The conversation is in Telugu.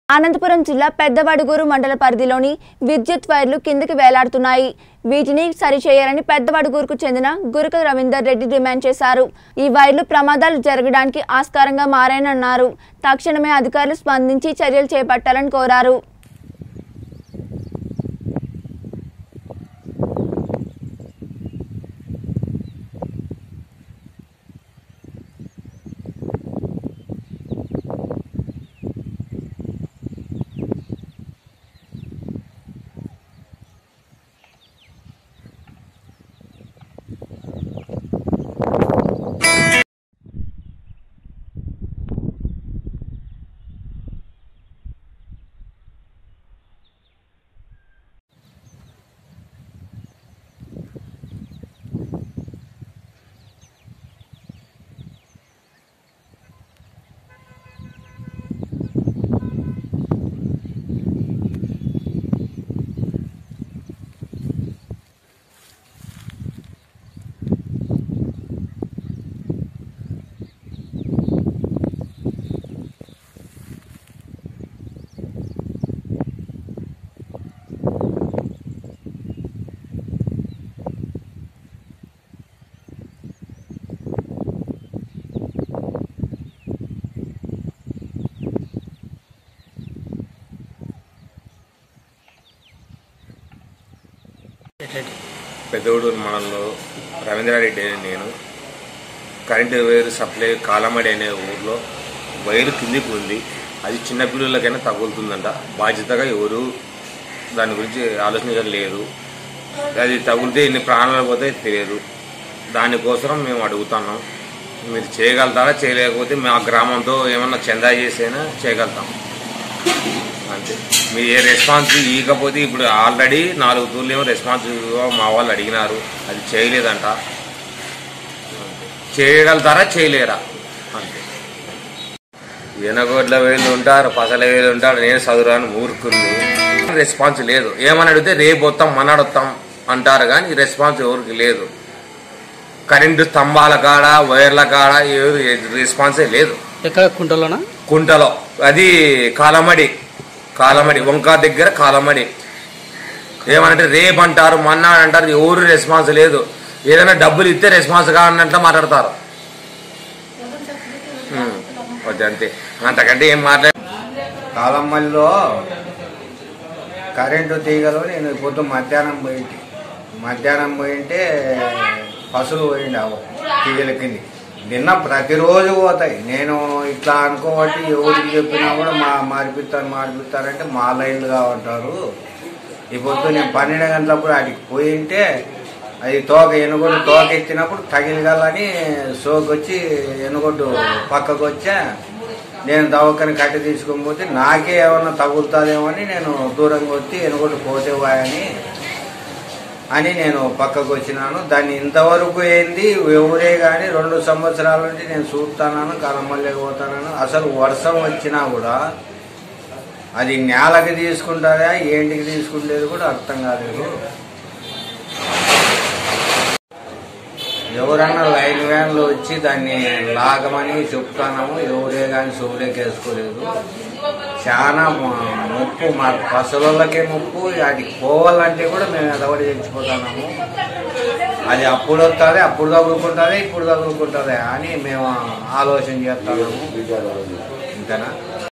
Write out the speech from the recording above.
అనంతపురం జిల్లా పెద్దవడుగూరు మండల పరిధిలోని విద్యుత్ వైర్లు కిందకి వేలాడుతున్నాయి వీటిని సరిచేయాలని పెద్దవడుగూరుకు చెందిన గురుక రవీందర్ రెడ్డి డిమాండ్ చేశారు ఈ వైర్లు ప్రమాదాలు జరగడానికి ఆస్కారంగా మారాయనన్నారు తక్షణమే అధికారులు స్పందించి చర్యలు చేపట్టాలని కోరారు పెద్దగూడూరు మండలంలో రవీంద్రారెడ్డి అని నేను కరెంటు వైరు సప్లై కాలమడి అనే ఊర్లో వైరు కిందికి ఉంది అది చిన్న పిల్లలకైనా తగులుతుందంట బాధ్యతగా ఎవరు దాని గురించి ఆలోచన లేదు అది తగిలితే ఇన్ని ప్రాణాలు పోతే తెలియదు దానికోసం మేము అడుగుతున్నాం మీరు చేయగలుగుతారా చేయలేకపోతే మా గ్రామంతో ఏమన్నా చందా చేసైనా చేయగలుగుతాం అంతే మీరు ఏ రెస్పాన్స్ ఇవ్వకపోతే ఇప్పుడు ఆల్రెడీ నాలుగు తూర్లు ఏమో రెస్పాన్స్ మా వాళ్ళు అడిగినారు అది చేయలేదంట అంతే. చేయగలుగుతారా చేయలేరా అంతే ఎనగోడ్ల వేలు ఉంటారు పసల వేలు ఉంటారు నేను చదువురాను మూర్ఖుల్ని రెస్పాన్స్ లేదు ఏమని అడిగితే రేపు వస్తాం మనాడు వస్తాం అంటారు కానీ రెస్పాన్స్ ఎవరికి లేదు కరెంటు స్తంభాల కాడ వైర్ల కాడ ఎవరు రెస్పాన్సే లేదు ఎక్కడ కుంటలోనా కుంటలో అది కాలమడి కాలమడి వంక దగ్గర కాలమడి ఏమంటే రేపు అంటారు మన్నాడు అంటారు ఎవరు రెస్పాన్స్ లేదు ఏదైనా డబ్బులు ఇస్తే రెస్పాన్స్ కావాలంటే మాట్లాడతారు ఉమ్, వద్దు అంతే అంతకంటే ఏం మాట్లాడ కాలమ్మల్లో కరెంటు తీగలు నేను పొద్దు మధ్యాహ్నం పోయింటి మధ్యాహ్నం పోయింటే పసులు పోయిండి ఆ తీగల కింది నిన్న ప్రతిరోజు పోతాయి నేను ఇట్లా అనుకోబట్టి ఎవరికి చెప్పినా కూడా మా మారిపిస్తారు మారిపిస్తారంటే మా లైన్లు కావంటారు ఈ పొద్దు నేను పన్నెండు గంటలప్పుడు అడిగి పోయింటే అది తోక ఎనుగొడ్డు తోక ఎత్తినప్పుడు తగిలిగలని సోకొచ్చి ఎనుగొడ్డు పక్కకు వచ్చా నేను దవకని కట్టి తీసుకొని పోతే నాకే ఏమన్నా తగులుతుందేమో అని నేను దూరంగా వచ్చి ఎనుగొట్టు పోతే వాయని అని నేను పక్కకు వచ్చినాను దాన్ని ఇంతవరకు ఏంది ఎవరే కానీ రెండు సంవత్సరాల నుంచి నేను చూస్తాను కలమల్లె పోతాను అసలు వర్షం వచ్చినా కూడా అది నేలకి తీసుకుంటారా ఏంటికి తీసుకుంటేది కూడా అర్థం కాలేదు ఎవరన్నా లైన్ వ్యాన్లు వచ్చి దాన్ని లాగమని చెప్తాము ఎవరే కానీ సోలేకేసుకోలేదు చాలా మ- ముప్పు మా పసలకే ముప్పు వాటికి పోవాలంటే కూడా మేము ఎదవడి చచ్చిపోతున్నాము అది అప్పుడు వస్తుంది అప్పుడు తగులుకుంటుంది ఇప్పుడు తగులుకుంటుంది అని మేము ఆలోచన చేస్తున్నాము ఇంతనా